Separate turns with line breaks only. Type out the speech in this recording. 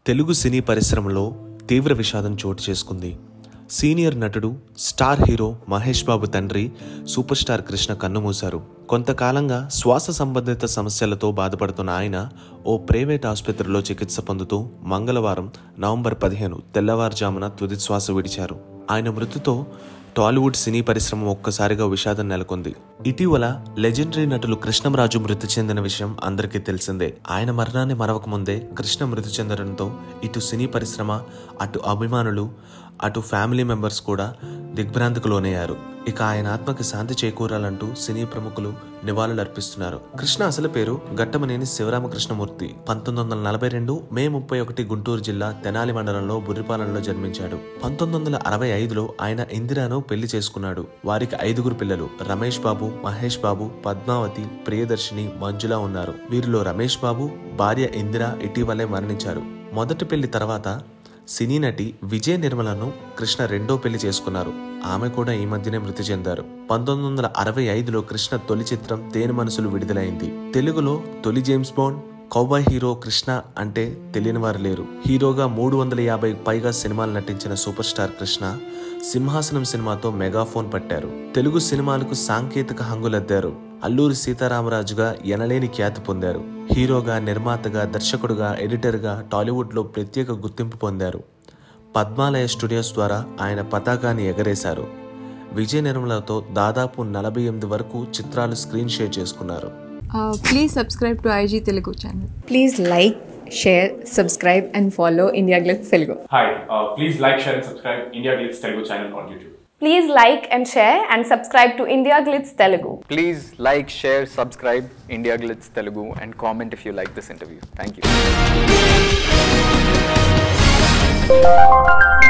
తెలుగు సినీ పరిశ్రమలో తీవ్ర విషాదం చోటు చేసుకుంది సీనియర్ నటుడు స్టార్ హీరో మహేష్ బాబు తండ్రి సూపర్ స్టార్ కృష్ణ కన్నుమూశారు కొంతకాలంగా శ్వాస సంబంధిత సమస్యలతో బాధపడుతున్న ఆయన ఓ ప్రైవేట్ ఆసుపత్రిలో చికిత్స పొందుతూ మంగళవారం నవంబర్ పదిహేను తెల్లవారుజామున తుది శ్వాస విడిచారు ఆయన మృతితో టాలీవుడ్ సినీ పరిశ్రమ ఒక్కసారిగా విషాదం నెలకొంది ఇటీవల లెజెండరీ నటులు కృష్ణంరాజు మృతి చెందిన విషయం అందరికీ తెలిసిందే ఆయన మరణాన్ని మరవక ముందే కృష్ణ మృతి చెందడంతో ఇటు సినీ పరిశ్రమ అటు అభిమానులు అటు ఫ్యామిలీ మెంబర్స్ కూడా దిగ్భ్రాంతికి లోనయ్యారు ఇక ఆయన ఆత్మకి శాంతి చేకూరాలంటూ సినీ ప్రముఖులు నివాళులు అర్పిస్తున్నారు కృష్ణ అసలు పేరు గట్టమనేని శివరామకృష్ణమూర్తి పంతొమ్మిది వందల నలభై రెండు మే ముప్పై ఒకటి గుంటూరు జిల్లా తెనాలి మండలంలో బుర్రిపాలెంలో జన్మించాడు పంతొమ్మిది వందల అరవై ఐదులో ఆయన ఇందిరాను పెళ్లి చేసుకున్నాడు వారికి ఐదుగురు పిల్లలు రమేష్ బాబు మహేష్ బాబు పద్మావతి ప్రియదర్శిని మంజుల ఉన్నారు వీరిలో రమేష్ బాబు భార్య ఇందిర ఇటీవలే మరణించారు మొదటి పెళ్లి తర్వాత సినీ నటి విజయ నిర్మలను కృష్ణ రెండో పెళ్లి చేసుకున్నారు ఆమె కూడా ఈ మధ్యనే మృతి చెందారు పంతొమ్మిది వందల అరవై ఐదులో కృష్ణ తొలి చిత్రం తేనె మనసులు విడుదలైంది తెలుగులో తొలి James Bond cowboy hero Krishna అంటే తెలియని వారు లేరు హీరోగా మూడు వందల యాభై పైగా సినిమాలు నటించిన సూపర్ స్టార్ కృష్ణ సింహాసనం సినిమాతో మెగాఫోన్ పట్టారు తెలుగు సినిమాలకు సాంకేతిక హంగులద్దారు అల్లూరి సీతారామరాజుగా ఎనలేని ఖ్యాతి పొందారు హీరోగా నిర్మాతగా దర్శకుడుగా ఎడిటర్గా టాలీవుడ్లో ప్రత్యేక గుర్తింపు పొందారు పద్మాలయ స్టూడియోస్ ద్వారా ఆయన పతాకాన్ని ఎగరేశారు విజయ నిర్మలతో దాదాపు నలభై ఎనిమిది వరకు చిత్రాలు స్క్రీన్ షేర్ చేసుకున్నారు
Uh, please subscribe to IG Telugu channel.
Please like, share, subscribe, and follow India Glitz Telugu.
Hi, uh, please like, share, and subscribe India Glitz Telugu channel on YouTube.
Please like and share and subscribe to India Glitz Telugu.
Please like, share, subscribe India Glitz Telugu and comment if you like this interview. Thank you.